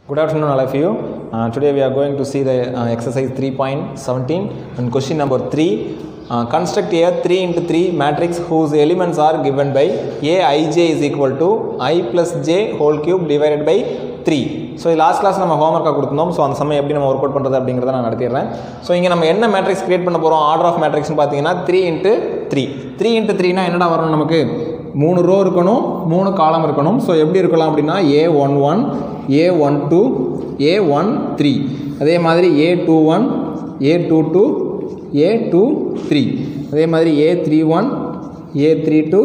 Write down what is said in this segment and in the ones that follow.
Good afternoon, all of you. Uh, today we are going to see the uh, exercise 3.17 and question number 3. Uh, construct a 3 into 3 matrix whose elements are given by aij is equal to i plus j whole cube divided by 3. So last class நம்ம ஹோம்ஒர்க்காக கொடுத்துருந்தோம் so அந்த சமயம் எப்படி நம்ம work out பண்ணுறது அப்படிங்கிறத நான் நடத்திடுறேன் ஸோ இங்கே நம்ம என்ன மேட்ரிக்ஸ் கிரியேட் பண்ண போகிறோம் ஆர்டர் ஆஃப் மேட்ரிக்ஸ்னு பார்த்தீங்கன்னா three into three three into த்ரீனா என்னடா வரணும் நமக்கு மூணு ரோ இருக்கணும் மூணு காலம் இருக்கணும் ஸோ எப்படி இருக்கலாம் அப்படின்னா A one one A one two A one three அதே மாதிரி A two one A two two A two three அதே மாதிரி A three one A three two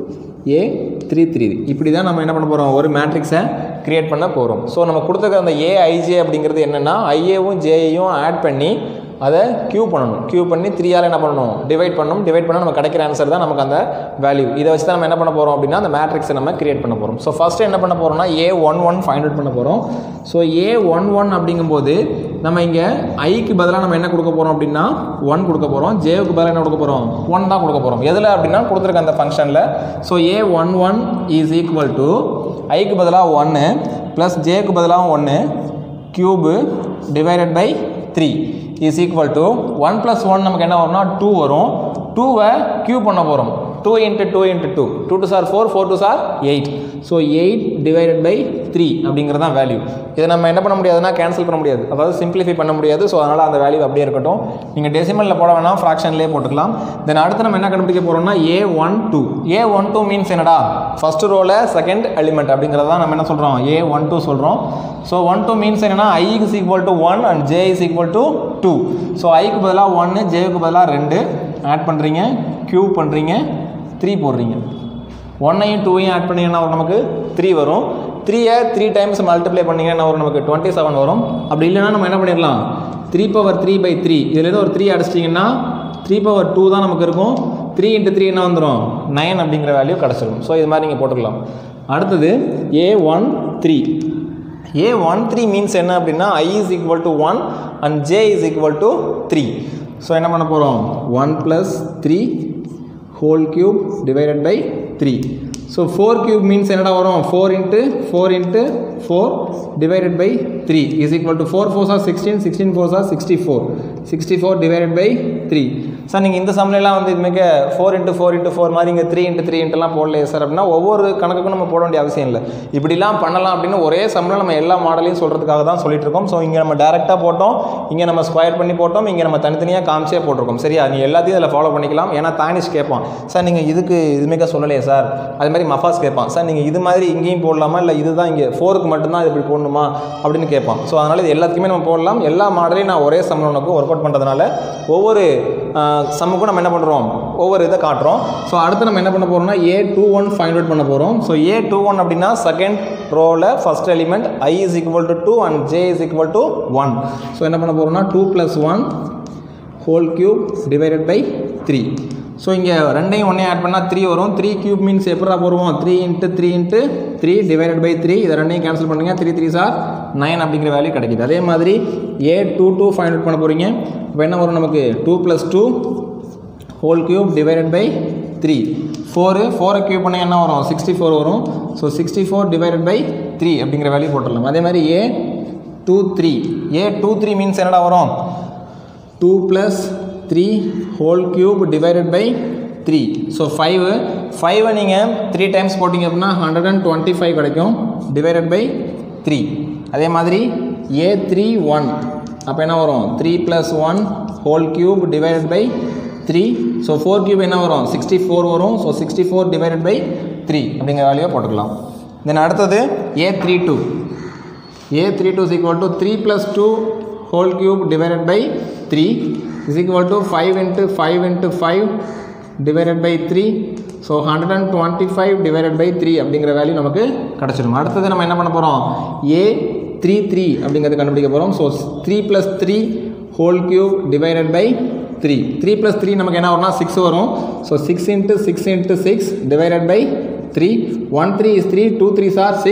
A three three இப்படி தான் நம்ம என்ன பண்ண போகிறோம் ஒரு மேட்ரிக்ஸை கிரியேட் பண்ண போகிறோம் ஸோ நம்ம கொடுத்துருக்க அந்த ஏஐஜே அப்படிங்கிறது என்னென்னா ஐஏவும் ஜேயையும் ஆட் பண்ணி அதை க்யூ பண்ணணும் க்யூ பண்ணி த்ரீயால் என்ன பண்ணணும் டிவைட் பண்ணணும் டிவைட் பண்ணால் நம்ம கிடைக்கிற ஆன்சர் தான் நமக்கு அந்த வேல்யூ இதை வச்சு தான் நம்ம என்ன பண்ண போகிறோம் அப்படின்னா அந்த மேட்ரிக்ஸை நம்ம கிரியேட் பண்ண போகிறோம் ஸோ ஃபஸ்ட்டு என்ன பண்ண போகிறோம்னா A one one find out பண்ண போகிறோம் ஸோ ஏ ஒன் ஒன் அப்படிங்கும்போது நம்ம இங்கே ஐக்கு பதிலாக நம்ம என்ன கொடுக்க போகிறோம் அப்படின்னா ஒன் கொடுக்க போகிறோம் ஜேவுக்கு பதிலாக என்ன கொடுக்க போகிறோம் ஒன் தான் கொடுக்க போகிறோம் எதில் அப்படின்னா கொடுத்துருக்க அந்த ஃபங்க்ஷனில் so A one one is equal to ஐக்கு பதிலாக ஒன்று ப்ளஸ் ஜேக்கு பதிலாக ஒன்று cube divided by three is equal to one plus one நமக்கு என்ன வரும்னா டூ வரும் டூவை க்யூ பண்ண போகிறோம் two into two into two two two are four four two are eight so eight divided by three அப்படிங்கிறது தான் வேல்யூ இதை நம்ம என்ன பண்ண முடியாதுன்னா கேன்சல் பண்ண முடியாது அதாவது சிம்பிளிஃபை பண்ண முடியாது ஸோ அதனால் அந்த வேல்யூ அப்படியே இருக்கட்டும் நீங்கள் டெசிமலில் போட வேணாம் ஃப்ராக்ஷன்லேயே போட்டுக்கலாம் தென் அடுத்து நம்ம என்ன கண்டுபிடிக்க போகிறோம்னா A one two A one two means என்னடா ஃபஸ்ட் ரோவில் செகண்ட் எலிமெண்ட் அப்படிங்கிறத தான் நம்ம என்ன சொல்கிறோம் ஏ ஒன் டூ சொல்கிறோம் ஸோ ஒன் டூ மீன்ஸ் என்னன்னா I is equal to one and J is equal to two so ஐக்கு பதிலாக ஒன்று ஜேவுக்கு பதிலாக ரெண்டு ஆட் பண்ணுறீங்க க்யூ பண்ணுறீங்க த்ரீ போடுறீங்க ஒன்னையும் டூவையும் ஆட் பண்ணிங்கன்னா வரும் நமக்கு த்ரீ வரும் த்ரீயை த்ரீ டைம்ஸ் மல்டிப்ளை பண்ணிங்கன்னா வரும் நமக்கு டுவெண்ட்டி செவன் வரும் அப்படி இல்லைன்னா நம்ம என்ன பண்ணிடலாம் three power three by three இதுலேருந்து ஒரு த்ரீ அடிச்சிட்டிங்கன்னா த்ரீ பவர் டூ தான் நமக்கு இருக்கும் த்ரீ இன்ட்டு த்ரீ என்ன வந்துடும் நைன் அப்படிங்கிற வேல்யூ கிடச்சிடும் ஸோ இது மாதிரி நீங்கள் போட்டுக்கலாம் அடுத்தது A one three A one three means என்ன அப்படின்னா I is equal to one and J is equal to three so என்ன பண்ண போகிறோம் one plus three whole cube divided by three so four cube means என்னடா வரும் four into four into four divided by three is equal to four four are sixteen sixteen four are sixty four sixty four divided by three sir நீங்கள் இந்த சம்லாம் வந்து இதுமாக்க four into four into four மாதிரி இங்கே three into three இன்ட்டுலாம் போடலையே sir அப்படின்னா ஒவ்வொரு கணக்குக்கும் நம்ம போட வேண்டிய அவசியம் இல்லை இப்படிலாம் பண்ணலாம் அப்படின்னு ஒரே சம்மில் நம்ம எல்லா மாடலையும் சொல்கிறதுக்காக தான் சொல்லிட்டு இருக்கோம் ஸோ இங்கே நம்ம டேரெக்டாக போட்டோம் இங்கே நம்ம ஸ்கொயர் பண்ணி போட்டோம் இங்கே நம்ம தனித்தனியாக காமிச்சே போட்டிருக்கோம் சரியா நீ எல்லாத்தையும் இதில் ஃபாலோ பண்ணிக்கலாம் ஏன்னா தானிஷ் கேட்பான் சார் நீங்கள் இதுக்கு இதுமாக்க சொல்லலையே சார் அது மாதிரி மஃபாஸ் கேட்பான் சார் நீங்கள் இது மாதிரி இங்கேயும் போடலாமா இல்லை இதுதான் இங்கே ஃபோருக்கு மட்டும்தான் இது இப்படி போடணுமா அப்படின்னு கேட்பான் ஸோ அதனால் இது எல்லாத்துக்குமே நம்ம போடலாம் எல்லா மாடலையும் நான் ஒரே சம்மில் உனக்கு ஒர்க் அவுட் பண்ணுறதுனால ஒவ்வொரு சம்முக்கும் நம்ம என்ன பண்ணுறோம் ஒவ்வொரு இதை காட்டுறோம் ஸோ அடுத்து நம்ம என்ன பண்ண போகிறோம்னா A two one find out பண்ண போகிறோம் ஸோ ஏ டூ ஒன் அப்படின்னா செகண்ட் ரோவில் first element I is equal to two and J is equal to one so என்ன பண்ண போகிறோம்னா two plus one whole cube divided by three so இங்கே ரெண்டையும் ஒன்றே ஆட் பண்ணால் த்ரீ வரும் த்ரீ கியூப் மீன்ஸ் எப்படா போடுவோம் three into three into three divided by three இதை ரெண்டையும் கேன்சல் பண்ணுங்க த்ரீ த்ரீ சார் நைன் அப்படிங்கிற வேல்யூ கிடைக்குது அதே மாதிரி A two two find out பண்ண போகிறீங்க இப்போ என்ன வரும் நமக்கு two plus two whole cube divided by three four ஃபோரை கியூப் பண்ண என்ன வரும் சிக்ஸ்டி ஃபோர் வரும் so sixty four divided by three அப்படிங்கிற வேல்யூ போட்டுடலாம் அதே மாதிரி A two three A two three means என்னடா வரும் two plus three whole cube divided by three so five ஃபைவை நீங்கள் த்ரீ டைம்ஸ் போட்டிங்க அப்படின்னா ஹண்ட்ரட் அண்ட் டுவெண்ட்டி ஃபைவ் கிடைக்கும் டிவைடட் பை த்ரீ அதே மாதிரி ஏ த்ரீ ஒன் அப்போ என்ன வரும் three plus one whole cube divided by three so four cube என்ன வரும் சிக்ஸ்டி ஃபோர் வரும் so sixty four divided by three அப்படிங்கிற வேல்யூவை போட்டுக்கலாம் தென் அடுத்தது A three two A three two is equal to three plus two whole cube divided by three is equal to five into five into five divided by three so hundred and twenty five divided by three அப்படிங்கிற value நமக்கு கிடச்சிடும் அடுத்தது நம்ம என்ன பண்ண போகிறோம் ஏ three three அப்படிங்கிறது கண்டுபிடிக்க போகிறோம் so three plus three whole cube divided by three three plus three நமக்கு என்ன வரும்னா சிக்ஸ் வரும் so six into six into six divided by three one three is three two three are six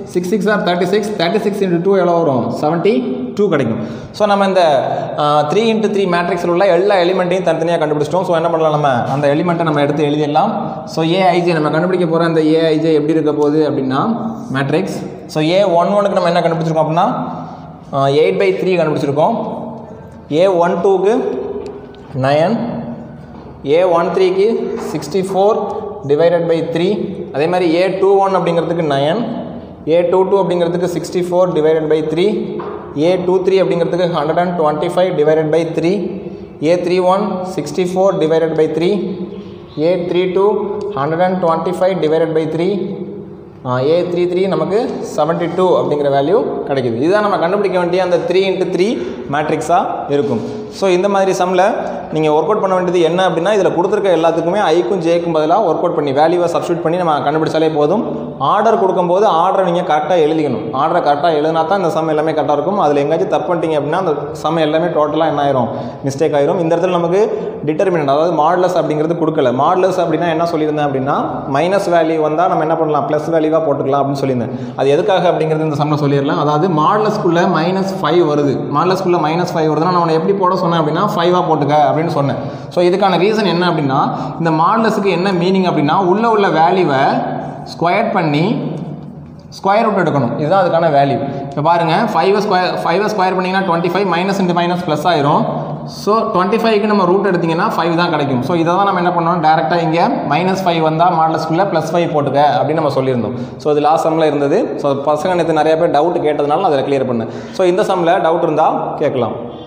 six six are thirty six thirty six into two எவ்வளோ வரும் seventy two கிடைக்கும் so நம்ம இந்த three into three மேட்ரிக்ஸில் உள்ள எல்லா எலிமெண்ட்டையும் தனித்தனியாக கண்டுபிடிச்சிட்டோம் ஸோ என்ன பண்ணலாம் நம்ம அந்த எலிமெண்ட்டை நம்ம எடுத்து எழுதிடலாம் ஸோ ஏஐஜே நம்ம கண்டுபிடிக்க போகிற அந்த ஏஐஜே எப்படி இருக்க போகுது அப்படின்னா மேட்ரிக்ஸ் ஸோ ஏ ஒன் ஒனுக்கு நம்ம என்ன கண்டுபிடிச்சிருக்கோம் அப்படின்னா எயிட் பை த்ரீ கண்டுபிடிச்சிருக்கோம் ஏ ஒன் டூக்கு நயன் ஏ ஒன் த்ரீக்கு sixty four divided by three அதே மாதிரி ஏ டூ ஒன் அப்படிங்கிறதுக்கு நயன் ஏ டூ டூ அப்படிங்கிறதுக்கு sixty four divided by three A two three அப்படிங்கிறதுக்கு hundred and twenty five divided by three A three one sixty four divided by three A three two hundred and twenty five divided by three A three three நமக்கு seventy two அப்படிங்கிற value கிடைக்குது இதுதான் நம்ம கண்டுபிடிக்க வேண்டிய அந்த three into three மேட்ரிக்ஸாக இருக்கும் ஸோ இந்த மாதிரி சம்மில் நீங்கள் ஒர்க் அவுட் பண்ண வேண்டியது என்ன அப்படின்னா இதில் கொடுத்துருக்க எல்லாத்துக்குமே ஐக்கும் ஜேக்கும் பதிலாக ஒர்க் அவுட் பண்ணி வேல்யூவை சப்ஸ்டியூட் பண்ணி நம்ம கண்டுபிடிச்சாலே போதும் ஆர்டர் கொடுக்கும்போது ஆர்டரை நீங்கள் கரெக்டாக எழுதிக்கணும் ஆர்டரை கரெக்டாக எழுதினா தான் இந்த சம் எல்லாமே கரெக்டாக இருக்கும் அதில் எங்கேயாச்சும் தப்பு பண்ணிட்டீங்க அப்படின்னா அந்த சம் எல்லாமே டோட்டலாக என்ன ஆயிரும் மிஸ்டேக் ஆயிரும் இந்த இடத்துல நமக்கு டிட்டர்மினன்ட் அதாவது மாடலஸ் அப்படிங்கிறது கொடுக்கல மாடலஸ் அப்படின்னா என்ன சொல்லியிருந்தேன் அப்படின்னா மைனஸ் வேல்யூ வந்தால் நம்ம என்ன பண்ணலாம் ப்ளஸ் வேல்யூவாக போட்டுக்கலாம் அப்படின்னு சொல்லியிருந்தேன் அது எதுக்காக அப்படிங்கிறது இந்த சம்மில் சொல்லிடலாம் அதாவது மாடலஸ்குள்ளே மைனஸ் ஃபைவ் வருது மாடலஸ்குள்ளே மைனஸ் ஃபைவ் வருதுன்னா நான் உன்னை எப்படி போட சொன்னேன் அப்படின்னா ஃபைவாக போட்டுக்க அப்படின்னு சொன்னேன் ஸோ இதுக்கான ரீசன் என்ன அப்படின்னா இந்த மாடலஸுக்கு என்ன மீனிங் அப்படின்னா உள்ள உள்ள வேல்யூவை ஸ்கொயர் பண்ணி ஸ்கொயர் ரூட் எடுக்கணும் இதுதான் அதுக்கான வேல்யூ இப்போ பாருங்கள் ஃபைவ் ஸ்கொயர் ஃபைவை ஸ்கொயர் பண்ணிங்கன்னா twenty five minus into minus plus ஆயிரும் ஸோ டுவெண்ட்டி ஃபைவ்க்கு நம்ம ரூட் எடுத்திங்கன்னா ஃபைவ் தான் கிடைக்கும் ஸோ இதை தான் நம்ம என்ன பண்ணோம் டேரெக்டாக இங்கே மைனஸ் ஃபைவ் வந்தால் மாடலஸ்குள்ளே ப்ளஸ் ஃபைவ் போட்டுக்க அப்படின்னு நம்ம சொல்லியிருந்தோம் ஸோ இது லாஸ்ட் சம்மில் இருந்தது ஸோ பசங்க நேற்று நிறைய பேர் டவுட் கேட்டதுனால நான் அதில் கிளியர் பண்ணேன் ஸோ இந்த சம்மில் டவுட் இருந்தால் கேட்கலாம்